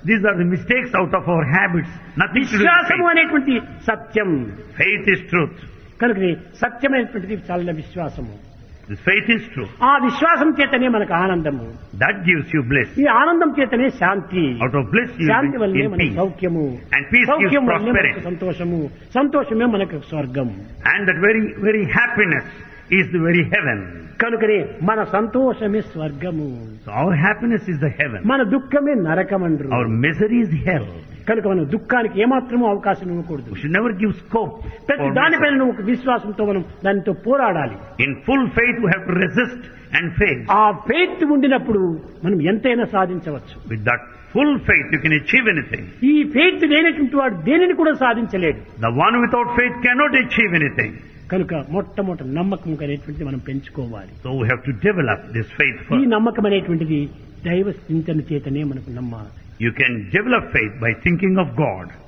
These are the mistakes out of our habits. Nothing to do with విశ్వాసము faith. అనేటువంటి సత్యం Faith is truth. కనుక సత్యమైనటువంటిది చాలా విశ్వాసము This faith is truth. ఆ విశ్వాసం చేతనే మనకు ఆనందము That gives you bliss. ఈ ఆనందం చేతనే శాంతి Out of bliss you Shanti will వల్లనే be in మనకు peace. సౌఖ్యము And peace gives సౌఖ్యం వల్లనే మనకు prosperity. సంతోషము సంతోషమే మనకు స్వర్గం And that very, very happiness is the very heaven. కనుకనే మన సంతోషమే స్వర్గము So our happiness is the heaven. మన దుఃఖమే నరకమండ్రు Our misery is hell. కనుక మనం దుఃఖానికి ఏమాత్రమూ అవకాశం ఇవ్వకూడదు We should never give scope. ప్రతి for దానిపైన misery. నువ్వు ఒక విశ్వాసంతో మనం దానితో పోరాడాలి In full faith we have to resist and fail. ఆ ఫెయిత్ ఉండినప్పుడు మనం ఎంతైనా సాధించవచ్చు With that full faith you can achieve anything. ఈ ఫెయిత్ లేనటువంటి వాడు దేనిని కూడా సాధించలేడు The one without faith cannot achieve anything. కనుక మొట్టమొదటి నమ్మకం అనేటువంటిది మనం పెంచుకోవాలి So we have to develop this faith ఈ first. నమ్మకం అనేటువంటిది దైవ చింతన చేతనే మనకు నమ్మాలి You can develop faith by thinking of God.